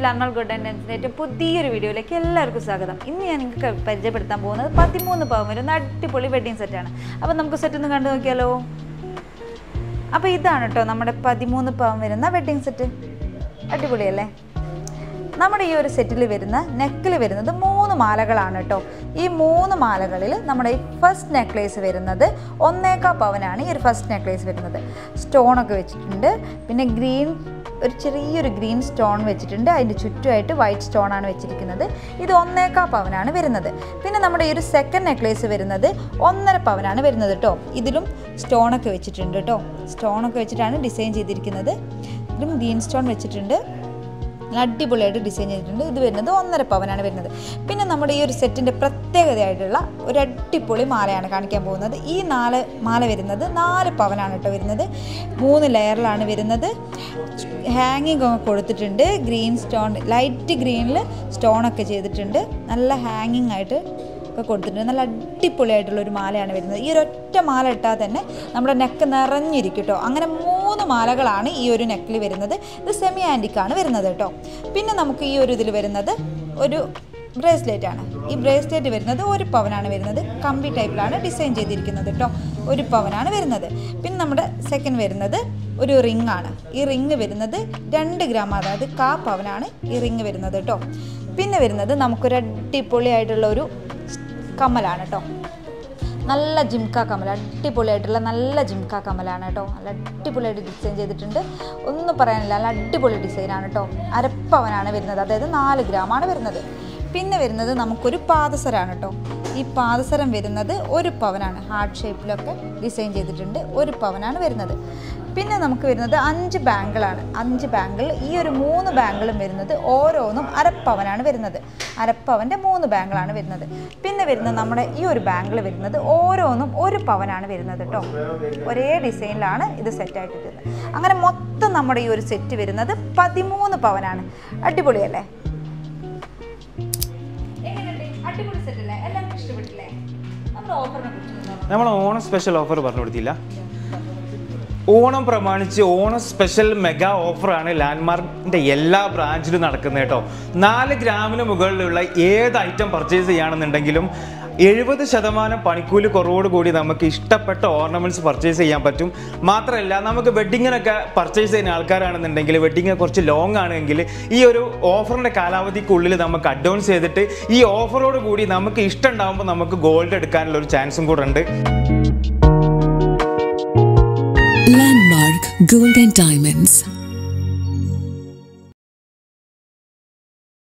landmark gold and ഡാൻസിൻ്റെ ഏറ്റവും പുതിയൊരു വീഡിയോയിലേക്ക് എല്ലാവർക്കും സ്വാഗതം ഇന്ന് ഞാൻ നിങ്ങൾക്ക് പരിചയപ്പെടുത്താൻ പോകുന്നത് പതിമൂന്ന് പവൻ വരുന്ന അടിപൊളി വെഡ്ഡിങ് സെറ്റാണ് അപ്പോൾ നമുക്ക് സെറ്റ് ഒന്ന് കണ്ടു നോക്കിയാലോ അപ്പോൾ ഇതാണ് കേട്ടോ നമ്മുടെ പതിമൂന്ന് പവൻ വരുന്ന വെഡ്ഡിങ് സെറ്റ് അടിപൊളിയല്ലേ നമ്മുടെ ഈ ഒരു സെറ്റിൽ വരുന്ന നെക്കിൽ വരുന്നത് മൂന്ന് മാലകളാണ് കേട്ടോ ഈ മൂന്ന് മാലകളിൽ നമ്മുടെ ഈ ഫസ്റ്റ് നെക്ലേസ് വരുന്നത് ഒന്നേക്കാ പവനാണ് ഈ ഒരു ഫസ്റ്റ് നെക്ലേസ് വരുന്നത് സ്റ്റോണൊക്കെ വെച്ചിട്ടുണ്ട് പിന്നെ ഗ്രീൻ ഒരു ചെറിയൊരു ഗ്രീൻ സ്റ്റോൺ വെച്ചിട്ടുണ്ട് അതിൻ്റെ ചുറ്റുമായിട്ട് വൈറ്റ് സ്റ്റോൺ ആണ് വെച്ചിരിക്കുന്നത് ഇത് ഒന്നേക്കാ പവനാണ് വരുന്നത് പിന്നെ നമ്മുടെ ഈ ഒരു സെക്കൻഡ് നെക്ലേസ് വരുന്നത് ഒന്നര പവനാണ് വരുന്നത് കേട്ടോ ഇതിലും സ്റ്റോണൊക്കെ വെച്ചിട്ടുണ്ട് കേട്ടോ സ്റ്റോണൊക്കെ വെച്ചിട്ടാണ് ഡിസൈൻ ചെയ്തിരിക്കുന്നത് ഇതിലും ഗ്രീൻ സ്റ്റോൺ വെച്ചിട്ടുണ്ട് നല്ല അടിപൊളിയായിട്ട് ഡിസൈൻ ചെയ്തിട്ടുണ്ട് ഇത് വരുന്നത് ഒന്നര പവനാണ് വരുന്നത് പിന്നെ നമ്മുടെ ഈ ഒരു സെറ്റിൻ്റെ പ്രത്യേകതയായിട്ടുള്ള ഒരു അടിപൊളി മാലയാണ് കാണിക്കാൻ പോകുന്നത് ഈ നാല് മാല വരുന്നത് നാല് പവനാണ് കേട്ടോ വരുന്നത് മൂന്ന് ലെയറിലാണ് വരുന്നത് ഹാങ്ങിങ് ഒക്കെ കൊടുത്തിട്ടുണ്ട് ഗ്രീൻ സ്റ്റോൺ ലൈറ്റ് ഗ്രീനിൽ സ്റ്റോണൊക്കെ ചെയ്തിട്ടുണ്ട് നല്ല ഹാങ്ങിങ് ആയിട്ട് ഒക്കെ കൊടുത്തിട്ടുണ്ട് നല്ല അടിപൊളിയായിട്ടുള്ള ഒരു മാലയാണ് വരുന്നത് ഈ ഒരു ഒറ്റ മാല ഇട്ടാൽ തന്നെ നമ്മുടെ നെക്ക് നിറഞ്ഞിരിക്കും കേട്ടോ അങ്ങനെ മൂന്ന് മാലകളാണ് ഈ ഒരു നെക്കിൽ വരുന്നത് ഇത് സെമി ആൻറ്റിക്കാണ് വരുന്നത് കേട്ടോ പിന്നെ നമുക്ക് ഈ ഒരു ഇതിൽ വരുന്നത് ഒരു ബ്രേസ്ലെറ്റ് ആണ് ഈ ബ്രേസ്ലെറ്റ് വരുന്നത് ഒരു പവനാണ് വരുന്നത് കമ്പി ടൈപ്പിലാണ് ഡിസൈൻ ചെയ്തിരിക്കുന്നത് കേട്ടോ ഒരു പവനാണ് വരുന്നത് പിന്നെ നമ്മുടെ സെക്കൻഡ് വരുന്നത് ഒരു റിംഗ് ആണ് ഈ റിംഗ് വരുന്നത് രണ്ട് ഗ്രാം അതായത് കാ പവനാണ് ഈ റിംഗ് വരുന്നത് കേട്ടോ പിന്നെ വരുന്നത് നമുക്കൊരു അടിപൊളിയായിട്ടുള്ള ഒരു കമ്മലാണ് കേട്ടോ നല്ല ജിംക കമ്മൽ അടിപൊളിയായിട്ടുള്ള നല്ല ജിംക കമ്മലാണ് കേട്ടോ നല്ല അടിപൊളിയായിട്ട് ഡിസൈൻ ചെയ്തിട്ടുണ്ട് ഒന്നും പറയാനില്ല നല്ല അടിപൊളി ഡിസൈനാണ് കേട്ടോ അരപ്പവനാണ് വരുന്നത് അതായത് നാല് ഗ്രാമാണ് വരുന്നത് പിന്നെ വരുന്നത് നമുക്കൊരു പാദസരമാണ് കേട്ടോ ഈ പാദസരം വരുന്നത് ഒരു പവനാണ് ഹാർട്ട് ഷേപ്പിലൊക്കെ ഡിസൈൻ ചെയ്തിട്ടുണ്ട് ഒരു പവനാണ് വരുന്നത് പിന്നെ നമുക്ക് വരുന്നത് അഞ്ച് ബാങ്കിളാണ് അഞ്ച് ബാങ്കിൾ ഈ ഒരു മൂന്ന് ബാങ്കിളും വരുന്നത് ഓരോന്നും അരപ്പവനാണ് വരുന്നത് അരപ്പവൻ്റെ മൂന്ന് ബാങ്കിളാണ് വരുന്നത് പിന്നെ വരുന്നത് നമ്മുടെ ഈ ഒരു ബാങ്കിൾ വരുന്നത് ഓരോന്നും ഒരു പവനാണ് വരുന്നത് കേട്ടോ ഒരേ ഡിസൈനിലാണ് ഇത് സെറ്റായിട്ടിരിക്കുന്നത് അങ്ങനെ മൊത്തം നമ്മുടെ ഈ ഒരു സെറ്റ് വരുന്നത് പതിമൂന്ന് പവനാണ് അടിപൊളിയല്ലേ അടിപൊളി സെറ്റ് അല്ലേ എല്ലാവർക്കും ഇഷ്ടപ്പെട്ടില്ലേ നമ്മുടെ ഓഫറിനെ കുറിച്ച് നമ്മൾ ഓണം സ്പെഷ്യൽ ഓഫർ പറഞ്ഞു കൊടുത്തില്ല ഓണം പ്രമാണിച്ച് ഓണം സ്പെഷ്യൽ മെഗാ ഓഫറാണ് ലാൻഡ്മാർക്കിൻ്റെ എല്ലാ ബ്രാഞ്ചിലും നടക്കുന്നത് കേട്ടോ നാല് ഗ്രാമിന് മുകളിലുള്ള ഏത് ഐറ്റം പർച്ചേസ് ചെയ്യുകയാണെന്നുണ്ടെങ്കിലും എഴുപത് ശതമാനം പണിക്കൂലി കുറവോട് കൂടി നമുക്ക് ഇഷ്ടപ്പെട്ട ഓർണമെന്റ്സ് പർച്ചേസ് ചെയ്യാൻ പറ്റും മാത്രമല്ല നമുക്ക് വെഡ്ഡിങ്ങിനൊക്കെ പർച്ചേസ് ചെയ്യുന്ന ആൾക്കാരാണെന്നുണ്ടെങ്കിൽ വെഡ്ഡിങ് കുറച്ച് ലോങ് ആണെങ്കിൽ ഈ ഒരു ഓഫറിൻ്റെ കാലാവധിക്കുള്ളിൽ നമുക്ക് അഡ്വാൻസ് ചെയ്തിട്ട് ഈ ഓഫറോട് കൂടി നമുക്ക് ഇഷ്ടം ഉണ്ടാകുമ്പോൾ നമുക്ക് ഗോൾഡ് എടുക്കാനുള്ള ഒരു ചാൻസും കൂടെ ഉണ്ട് Landmark Gold and Diamonds,